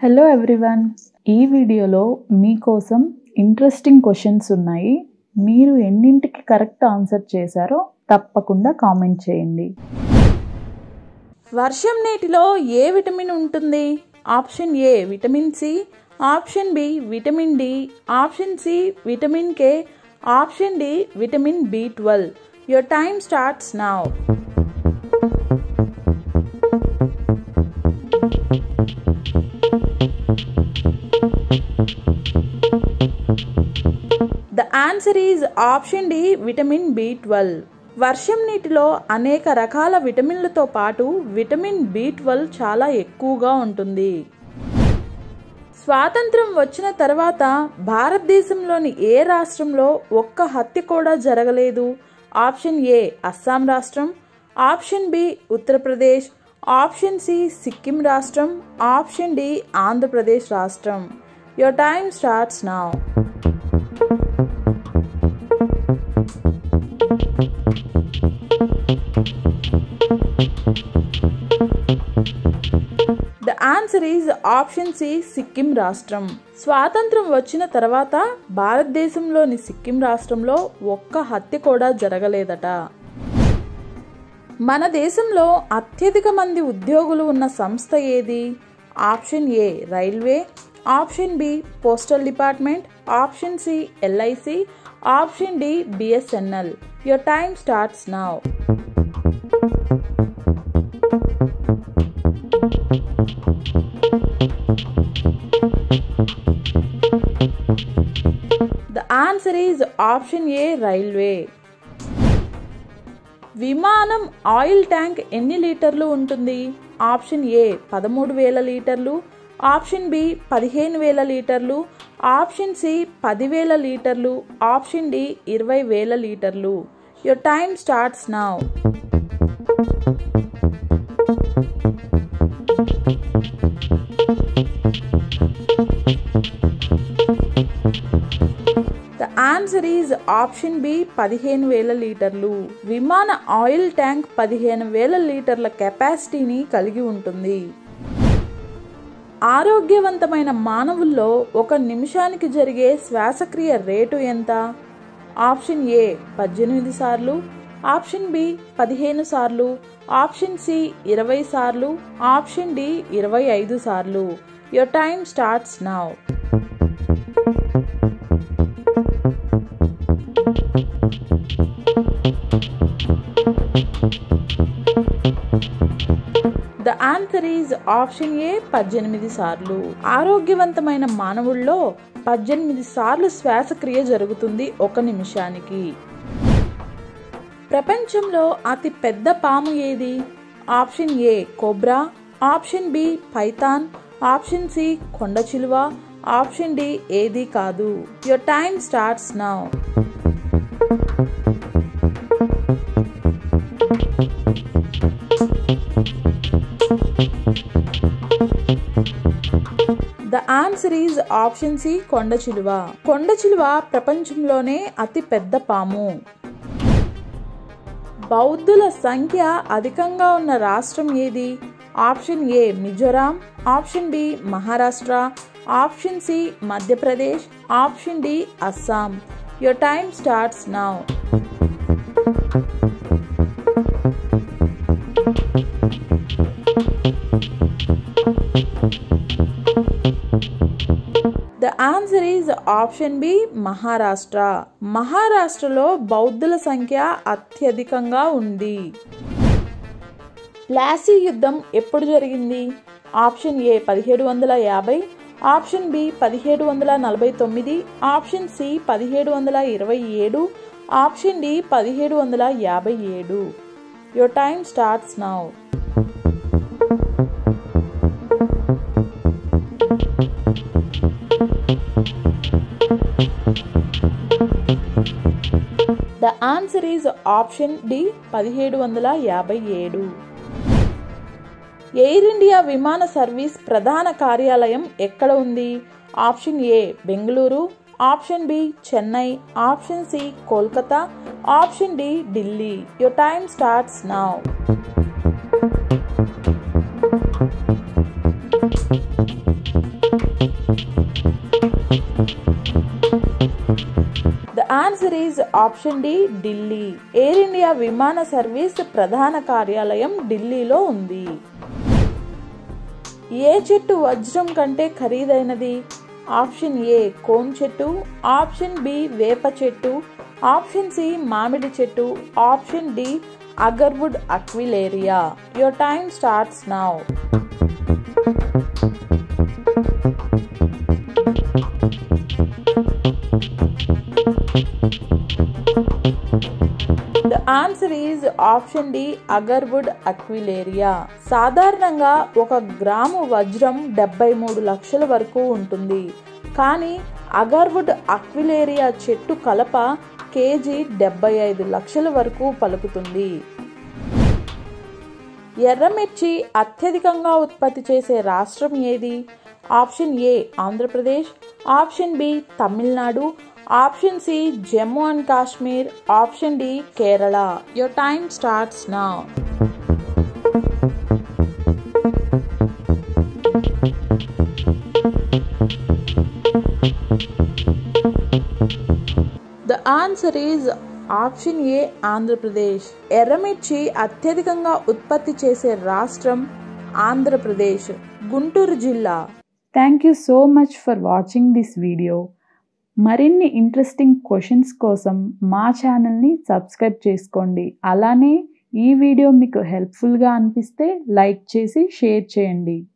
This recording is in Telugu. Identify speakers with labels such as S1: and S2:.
S1: హలో ఎవ్రీవన్ ఈ వీడియోలో మీకోసం ఇంట్రెస్టింగ్ క్వశ్చన్స్ ఉన్నాయి మీరు ఎన్నింటికి కరెక్ట్ ఆన్సర్ చేశారో తప్పకుండా కామెంట్ చేయండి
S2: వర్షం నీటిలో ఏ విటమిన్ ఉంటుంది option A vitamin C option B vitamin D option C vitamin K option D vitamin B twelve your time starts now the answer is option D vitamin B twelve వర్షం నీటిలో అనేక రకాల విటమిన్లతో పాటు విటమిన్ బి ట్వెల్వ్ చాలా ఎక్కువగా ఉంటుంది స్వాతంత్రం వచ్చిన తర్వాత భారతదేశంలోని ఏ రాష్ట్రంలో ఒక్క హత్య కూడా జరగలేదు ఆప్షన్ ఏ అస్సాం రాష్ట్రం option B Uttar Pradesh option C Sikkim రాష్ట్రం ఆప్షన్ డి ఆంధ్రప్రదేశ్ రాష్ట్రం your time starts now the answer is option C Sikkim రాష్ట్రం స్వాతంత్రం వచ్చిన తర్వాత భారతదేశంలోని సిక్కిం రాష్ట్రంలో ఒక్క హత్య కూడా జరగలేదట మన దేశంలో అత్యధిక మంది ఉద్యోగులు ఉన్న సంస్థ ఏది option A railway option B postal department option C LIC option D BSNL your time starts now the answer is option A railway విమానం ఆయిల్ ట్యాంక్ ఎన్ని లీటర్లు ఉంటుంది ఆప్షన్ ఏ పదమూడు వేల లీటర్లు ఆప్షన్ బి పదిహేను వేల లీటర్లు ఆప్షన్ సి పదివేల లీటర్లు ఆప్షన్ డి ఇరవై వేల లీటర్లు your time starts now the answer is option B పదిహేను వేల లీటర్లు విమాన ఆయిల్ ట్యాంక్ పదిహేను వేల లీటర్ల కెపాసిటీని కలిగి ఉంటుంది ఆరోగ్యవంతమైన మానవుల్లో ఒక నిమిషానికి జరిగే శ్వాసక్రియ రేటు ఎంత ఆప్షన్ ఏ పద్దెనిమిది సార్లు ఆప్షన్ బి పదిహేను సార్లు ఆప్షన్ సి ఇరవై సార్లు ఆప్షన్ డి ఇరవై ఐదు సార్లు your time starts now the answer is option A పద్దెనిమిది సార్లు ఆరోగ్యవంతమైన మానవుల్లో పద్దెనిమిది సార్లు శ్వాసక్రియ జరుగుతుంది ఒక నిమిషానికి ప్రపంచంలో అతి పెద్ద పాము ఏది option A cobra option B python option C కొండ చిలువ ఆప్షన్ డి ఏది కాదు your time starts now the answer is option C కొండ చిలువ కొండ చిలువ ప్రపంచంలోనే అతి పెద్ద పాము బౌద్ధుల సంఖ్య అధికంగా ఉన్న రాష్ట్రం ఏది option A Mizoram option B Maharashtra option C Madhya Pradesh option D Assam your time starts now the answer is option B Maharashtra మహారాష్ట్రలో బౌద్ధుల సంఖ్య అత్యధికంగా ఉంది ప్లాసీ యుద్ధం ఎప్పుడు జరిగింది ఆప్షన్ ఏ పదిహేడు వందల యాభై ఆప్షన్ బి పదిహేడు వందల నలభై తొమ్మిది ఆప్షన్ సి పదిహేడు వందల ఇరవై ఏడు ఆప్షన్ డి పదిహేడు వందల యాభై ఏడు your time starts now the answer is option D పదిహేడు వందల యాభై ఏడు ఎయిర్ ఇండియా విమాన సర్వీస్ ప్రధాన కార్యాలయం ఎక్కడ ఉంది option A Bengaluru option B Chennai option C Kolkata option D Delhi your time starts now answer is option D Delhi Air India విమాన సర్వీస్ ప్రధాన కార్యాలయం ఢిల్లీలో ఉంది ఏ చెట్టు వజ్రం కంటే ఖరీదైనది ఆప్షన్ ఏ కోన్ చెట్టు ఆప్షన్ బి వేప చెట్టు ఆప్షన్ సి మామిడి చెట్టు option D agarwood aquilaria your time starts now the answer is option D agarwood aquilaria సాధారణంగా ఒక గ్రాము వజ్రం డెబ్బై మూడు లక్షల వరకు ఉంటుంది కానీ అగర్వుడ్ అక్విలేరియా చెట్టు కలప కేజీ డెబ్బై ఐదు లక్షల వరకు పలుకుతుంది ఎర్రమిర్చి అత్యధికంగా ఉత్పత్తి చేసే రాష్ట్రం ఏది option A Andhra Pradesh option B Tamil Nadu option C Jammu and Kashmir option D Kerala your time starts now the answer is option ఏ ఆంధ్రప్రదేశ్ ఎర్రమిర్చి అత్యధికంగా ఉత్పత్తి చేసే రాష్ట్రం ఆంధ్రప్రదేశ్ గుంటూరు జిల్లా
S1: thank you so much for watching this video మరిన్ని ఇంట్రెస్టింగ్ క్వశ్చన్స్ కోసం మా ఛానల్ని సబ్స్క్రైబ్ చేసుకోండి అలానే ఈ వీడియో మీకు హెల్ప్ఫుల్గా అనిపిస్తే లైక్ చేసి షేర్ చేయండి